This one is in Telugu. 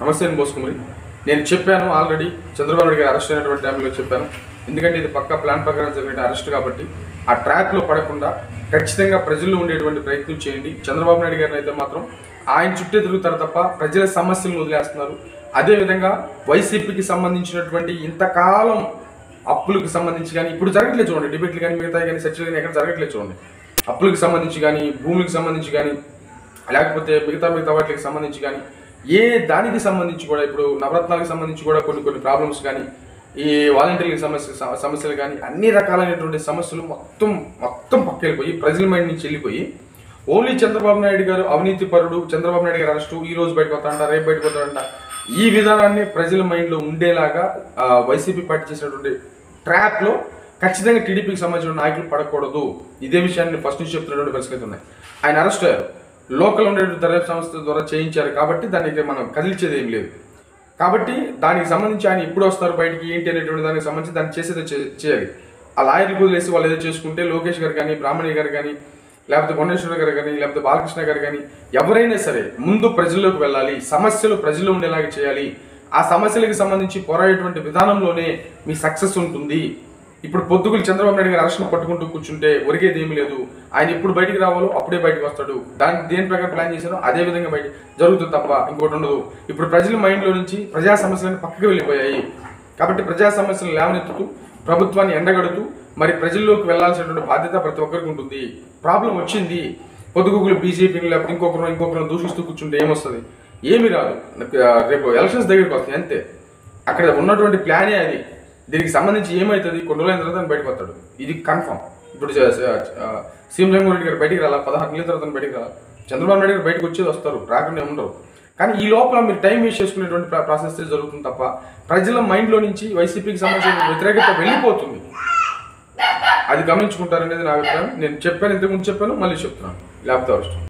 నమస్తే అని పోసుకుమరి నేను చెప్పాను ఆల్రెడీ చంద్రబాబు నాయుడు గారు అరెస్ట్ అయినటువంటి టైంలో చెప్పాను ఎందుకంటే ఇది పక్క ప్లాన్ ప్రకారం జరిగిన అరెస్ట్ కాబట్టి ఆ ట్రాక్లో పడకుండా ఖచ్చితంగా ప్రజల్లో ఉండేటువంటి ప్రయత్నం చేయండి చంద్రబాబు నాయుడు గారిని అయితే మాత్రం ఆయన చుట్టే తిరుగుతారు తప్ప ప్రజల సమస్యలను వదిలేస్తున్నారు అదేవిధంగా వైసీపీకి సంబంధించినటువంటి ఇంతకాలం అప్పులకు సంబంధించి కానీ ఇప్పుడు జరగట్లేదు చూడండి డిబేట్లు కానీ మిగతా కానీ చర్చలు కానీ ఎక్కడ జరగట్లేదు చూడండి అప్పులకు సంబంధించి కానీ భూములకు సంబంధించి కానీ లేకపోతే మిగతా మిగతా వాటికి సంబంధించి కానీ ఏ దానికి సంబంధించి కూడా ఇప్పుడు నవరత్నాలకు సంబంధించి కూడా కొన్ని కొన్ని ప్రాబ్లమ్స్ కానీ ఈ వాలంటీర్లకు సమస్య సమ- సమస్యలు కానీ అన్ని రకాలైనటువంటి సమస్యలు మొత్తం మొత్తం పక్కెళ్ళిపోయి ప్రజల మైండ్ నుంచి వెళ్ళిపోయి ఓన్లీ చంద్రబాబు నాయుడు గారు అవినీతి పరుడు చంద్రబాబు నాయుడు గారు అరెస్టు ఈ రోజు బయటకు వస్తాడంట రేపు బయటకు వస్తాడంట ఈ విధానాన్ని ప్రజల మైండ్లో ఉండేలాగా ఆ, వైసీపీ పార్టీ చేసినటువంటి ట్రాప్లో ఖచ్చితంగా టీడీపీకి సంబంధించిన నాయకులు పడకూడదు ఇదే విషయాన్ని ఫస్ట్ నుంచి చెప్తున్నటువంటి పరిస్థితులు ఉన్నాయి ఆయన అరెస్ట్ అయ్యారు లోకల్ ఉండేటువంటి దర్యాప్తు సంస్థ ద్వారా చేయించారు కాబట్టి దానికి మనం కదిలించేది ఏం లేదు కాబట్టి దానికి సంబంధించి ఆయన ఎప్పుడు వస్తారు బయటికి ఏంటి అనేటువంటి దానికి సంబంధించి దాన్ని చేసేది చే- చేయాలి ఆ లాయర్కి వదిలేసి వాళ్ళు ఏదో చేసుకుంటే లోకేష్ గారు కానీ బ్రాహ్మణి గారు కానీ లేకపోతే భువనేశ్వర గారు కానీ లేకపోతే బాలకృష్ణ గారు కానీ ఎవరైనా సరే ముందు ప్రజల్లోకి వెళ్ళాలి సమస్యలు ప్రజల్లో ఉండేలాగా చేయాలి ఆ సమస్యలకు సంబంధించి పోరాడేటువంటి విధానంలోనే మీ సక్సెస్ ఉంటుంది ఇప్పుడు పొద్దుగులు చంద్రబాబు నాయుడు గారు అరెస్ట్ను పట్టుకుంటూ కూర్చుంటే ఒరిగేది ఏమీ లేదు ఆయన ఎప్పుడు బయటికి రావాలో అప్పుడే బయటకు వస్తాడు దాని దేని ప్రకారం ప్లాన్ చేశారో అదే విధంగా బయట జరుగుతుంది తప్ప ఇంకోటి ఉండదు ఇప్పుడు ప్రజల మైండ్లో నుంచి ప్రజా సమస్యలను పక్కకు వెళ్ళిపోయాయి కాబట్టి ప్రజా సమస్యలు లేవనెత్తుతూ ప్రభుత్వాన్ని ఎండగడుతూ మరి ప్రజల్లోకి వెళ్లాల్సినటువంటి బాధ్యత ప్రతి ఒక్కరికి ఉంటుంది ప్రాబ్లం వచ్చింది పొద్దుగుగులు బీజేపీని లేకపోతే ఇంకొకరు ఇంకొకరు దూషిస్తూ కూర్చుంటే ఏమొస్తుంది ఏమీ రాదు ఆ, రేపు ఎలక్షన్స్ దగ్గరికి వస్తాయి అంతే అక్కడ ఉన్నటువంటి ప్లానే అది దీనికి సంబంధించి ఏమవుతుంది కొన్ని రోజులైన తర్వాత ఆయన బయటకు వస్తాడు ఇది కన్ఫర్మ్ ఇప్పుడు జ- ఆ, సీఎం జగన్మోహన్ రెడ్డి గారు బయటికి రాలా పదహారు నెలల తర్వాత ఆయన బయటికి రాలా చంద్రబాబు నాయుడు గారు బయటకు వచ్చేది వస్తారు రాకుండా ఉండరు కానీ ఈ లోపల మీరు టైం వేస్ట్ చేసుకునేటువంటి ప్రా- ప్రాసెస్ జరుగుతుంది తప్ప ప్రజల మైండ్లో నుంచి వైసీపీకి సంబంధించిన వ్యతిరేకత వెళ్ళిపోతుంది అది గమనించుకుంటారనేది నా అభిప్రాయం నేను చెప్పాను ఇంతకుముందు చెప్పాను మళ్ళీ చెప్తున్నాను లేకపోతే అవసరం